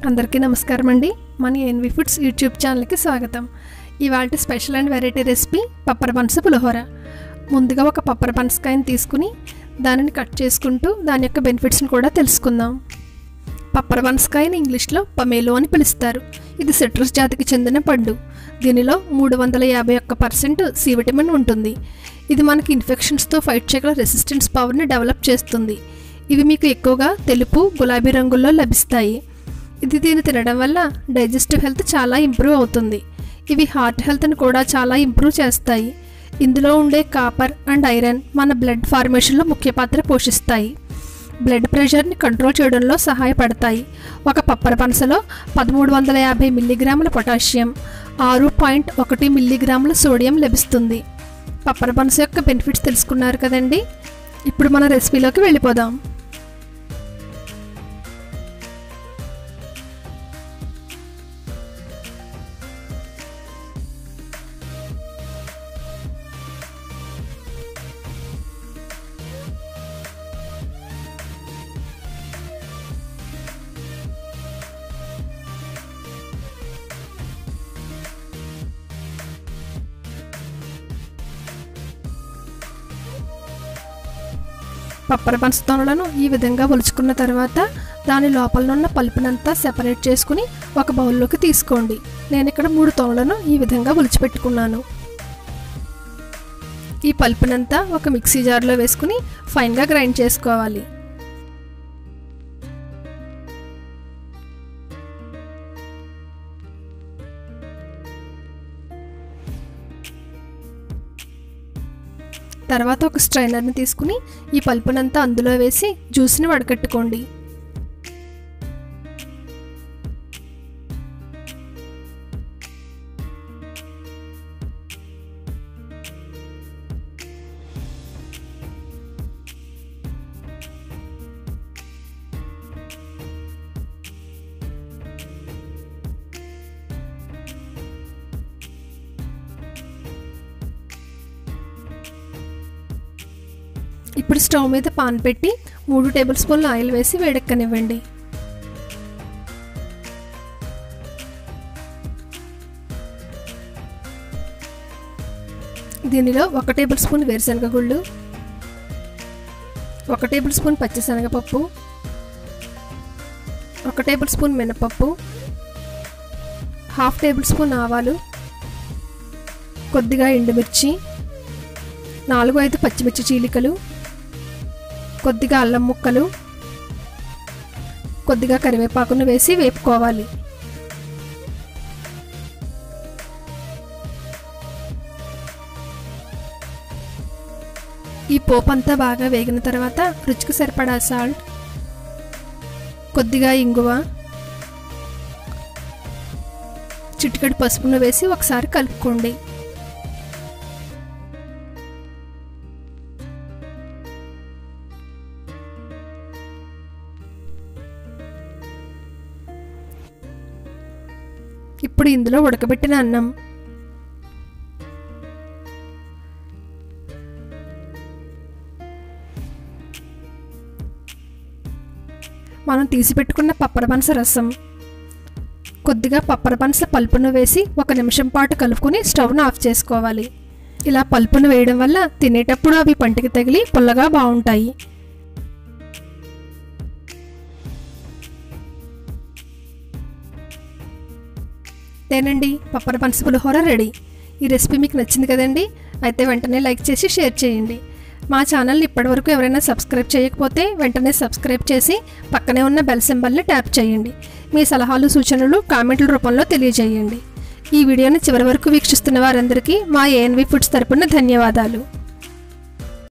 అందరికీ నమస్కారం అండి మన ఎన్వి ఫుడ్స్ యూట్యూబ్ ఛానల్కి స్వాగతం ఇవాళ స్పెషల్ అండ్ వెరైటీ రెసిపీ పప్పర పనస పులిహోర ముందుగా ఒక పప్పర పనసకాయని తీసుకుని దానిని కట్ చేసుకుంటూ దాని యొక్క బెనిఫిట్స్ని కూడా తెలుసుకుందాం పప్పర పనసకాయని ఇంగ్లీష్లో పమేలో అని పిలుస్తారు ఇది సిట్రస్ జాతికి చెందిన పండు దీనిలో మూడు వందల యాభై ఒక్క పర్సెంట్ సి విటమిన్ ఉంటుంది ఇది మనకి ఇన్ఫెక్షన్స్తో ఫైట్ చేయగల రెసిస్టెన్స్ పవర్ని డెవలప్ చేస్తుంది ఇవి మీకు ఎక్కువగా తెలుపు గులాబీ రంగుల్లో లభిస్తాయి ఇది దీన్ని తినడం వల్ల డైజెస్టివ్ హెల్త్ చాలా ఇంప్రూవ్ అవుతుంది ఇవి హార్ట్ హెల్త్ని కూడా చాలా ఇంప్రూవ్ చేస్తాయి ఇందులో ఉండే కాపర్ అండ్ ఐరన్ మన బ్లడ్ ఫార్మేషన్లో ముఖ్య పాత్ర పోషిస్తాయి బ్లడ్ ప్రెషర్ని కంట్రోల్ చేయడంలో సహాయపడతాయి ఒక పప్పర పనసలో పదమూడు వందల యాభై మిల్లీగ్రాముల పొటాషియం ఆరు పాయింట్ ఒకటి మిల్లీగ్రాముల సోడియం లభిస్తుంది పప్పర పనస యొక్క బెనిఫిట్స్ తెలుసుకున్నారు కదండి ఇప్పుడు మన రెసిపీలోకి వెళ్ళిపోదాం పప్పర పంచతోనలను ఈ విధంగా ఒలుచుకున్న తర్వాత దాని లోపల ఉన్న పలుపునంతా సెపరేట్ చేసుకుని ఒక బౌల్లోకి తీసుకోండి నేను ఇక్కడ మూడు తోనలను ఈ విధంగా ఒలిచిపెట్టుకున్నాను ఈ పలుపునంతా ఒక మిక్సీ జార్లో వేసుకుని ఫైన్గా గ్రైండ్ చేసుకోవాలి తర్వాత ఒక స్ట్రైనర్ని తీసుకుని ఈ పల్పునంతా అందులో వేసి జ్యూస్ని వడకట్టుకోండి ఇప్పుడు స్టవ్ మీద పాన్ పెట్టి మూడు టేబుల్ స్పూన్ల ఆయిల్ వేసి వేడెక్కనివ్వండి దీనిలో ఒక టేబుల్ స్పూన్ వేరుశనగ గుళ్ళు ఒక టేబుల్ స్పూన్ పచ్చిశనగపప్పు ఒక టేబుల్ స్పూన్ మినపప్పు హాఫ్ టేబుల్ స్పూన్ ఆవాలు కొద్దిగా ఎండుమిర్చి నాలుగు ఐదు పచ్చిమిర్చి చీలికలు కొద్దిగా అల్లం ముక్కలు కొద్దిగా కరివేపాకును వేసి వేపుకోవాలి ఈ పోపు అంతా బాగా వేగిన తర్వాత రుచికి సరిపడా సాల్ట్ కొద్దిగా ఇంగువ చిటికెడు పసుపును వేసి ఒకసారి కలుపుకోండి ఇప్పుడు ఇందులో ఉడకబెట్టిన అన్నం మనం తీసిపెట్టుకున్న పప్పర పనస రసం కొద్దిగా పప్పర పనస పల్పును వేసి ఒక నిమిషం పాటు కలుపుకొని స్టవ్ను ఆఫ్ చేసుకోవాలి ఇలా పల్పును వేయడం వల్ల తినేటప్పుడు అవి పంటికి తగిలి పుల్లగా బాగుంటాయి తేనండి పప్పర పనస పులిహోర రెడీ ఈ రెసిపీ మీకు నచ్చింది కదండి అయితే వెంటనే లైక్ చేసి షేర్ చేయండి మా ఛానల్ని ఇప్పటివరకు ఎవరైనా సబ్స్క్రైబ్ చేయకపోతే వెంటనే సబ్స్క్రైబ్ చేసి పక్కనే ఉన్న బెల్ సింబల్ని ట్యాప్ చేయండి మీ సలహాలు సూచనలు కామెంట్ల రూపంలో తెలియజేయండి ఈ వీడియోని చివరి వరకు వీక్షిస్తున్న వారందరికీ మా ఏఎన్వి ఫుడ్స్ తరపున ధన్యవాదాలు